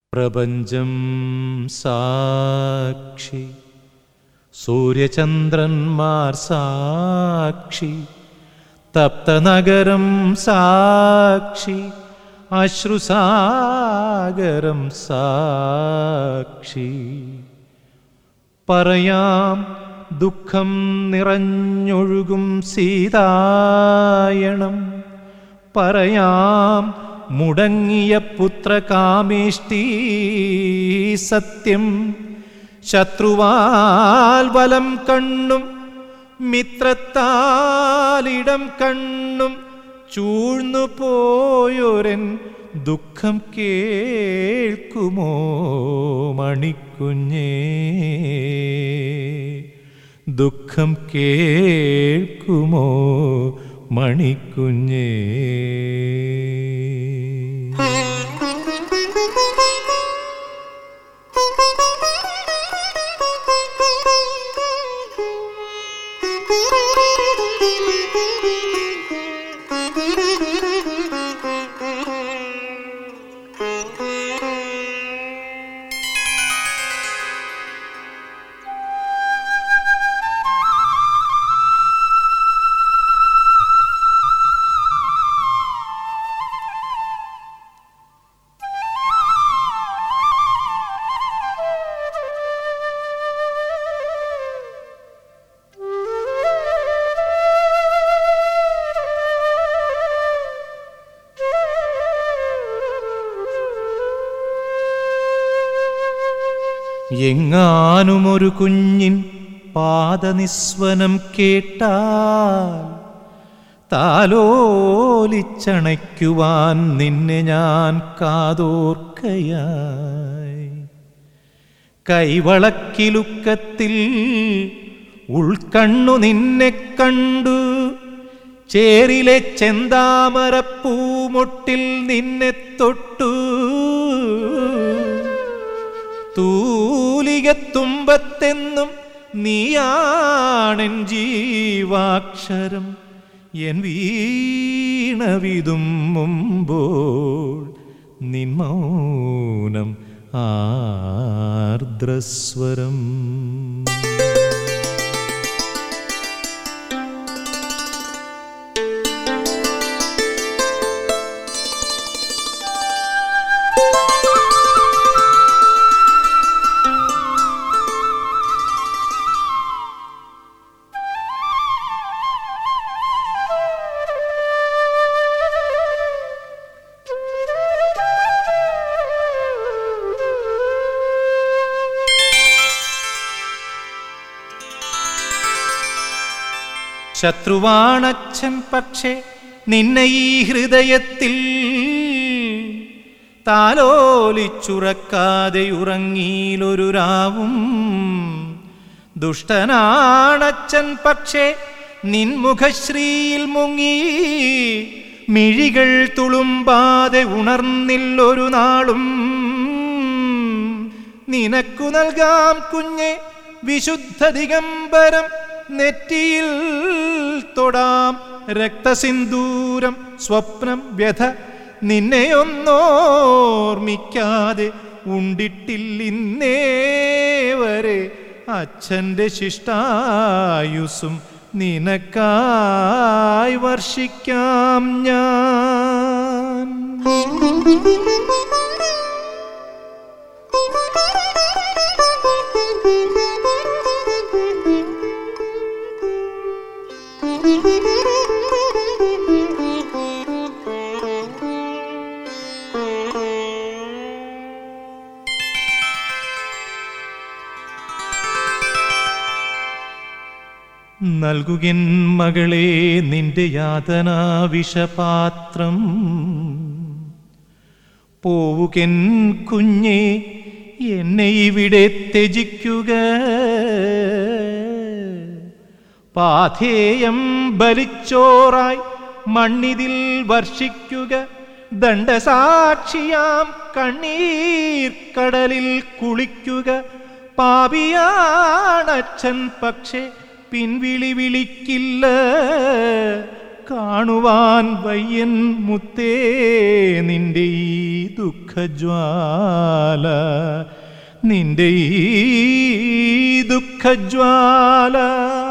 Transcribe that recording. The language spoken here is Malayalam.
പ്രപഞ്ചം സാക്ഷി സൂര്യചന്ദ്രന്മാർ സാക്ഷി തപ്തനഗരം സാക്ഷി അശ്രുസാഗരം സാക്ഷി പറയാം ദുഃഖം നിറഞ്ഞൊഴുകും സീതായണം പറയാം മുടങ്ങിയ പുത്രകാമേഷ്ടി സത്യം ശത്രുവാൽ വലം കണ്ണും മിത്രത്താലിടം കണ്ണും ചൂഴ്ന്നു പോയൊരൻ ദുഃഖം കേൾക്കുമോ മണിക്കുഞ്ഞേ ദുഃഖം കേൾക്കുമോ മണിക്കുഞ്ഞേ എങ്ങാനും ഒരു കുഞ്ഞിൻ പാദനിസ്വനം കേട്ടാൽ താലോലിച്ചണയ്ക്കുവാൻ നിന്നെ ഞാൻ കാതോർക്കയായി കൈവളക്കിലുക്കത്തിൽ ഉൾക്കണ്ണു നിന്നെ കണ്ടു ചേരിലെ ചെന്താമരപ്പൂമൊട്ടിൽ നിന്നെ തൊട്ടു തൂലികത്തുമ്പത്തെന്നും നീയാണെൻ ജീവാക്ഷരം എൻ വീണവിതും മുമ്പോൾ നിൻ മൗനം ആർദ്രസ്വരം ശത്രുവാണച്ഛൻ പക്ഷേ നിന്നെ ഈ ഹൃദയത്തിൽ താലോലിച്ചുറക്കാതെ ഉറങ്ങിയിലൊരു രാവും ദുഷ്ടനാണച്ഛൻ പക്ഷേ നിൻമുഖശ്രീയിൽ മുങ്ങി മിഴികൾ തുളുമ്പാതെ ഉണർന്നില്ലൊരു നാളും നിനക്കു നൽകാം കുഞ്ഞെ വിശുദ്ധ ദിഗംബരം നെറ്റിയിൽ തൊടാം രക്തസിന്ദൂരം സ്വപ്നം വ്യഥ നിന്നെയൊന്നോർമിക്കാതെ ഉണ്ടിട്ടില്ലിന്നേ വരെ അച്ഛൻ്റെ ശിഷ്ടായുസും നിനക്കായി വർഷിക്കാം ഞാൻ നൽകുകിൻ മകളെ നിന്റെ യാതനാ വിഷപാത്രം പോവുകൻ കുഞ്ഞെ എന്നെ ഇവിടെ ത്യജിക്കുക പാഥേയം ബലിച്ചോറായി മണ്ണിതിൽ വർഷിക്കുക ദണ്ഡസാക്ഷിയാം കണ്ണീർ കടലിൽ കുളിക്കുക പാപിയാണച്ഛൻ പക്ഷേ പിൻവിളി വിളിക്കില്ല കാണുവാൻ വയ്യൻ മുത്തേ നിന്റെ ഈ ദുഃഖജ്വാല നിന്റെ ഈ ദുഃഖജ്വാല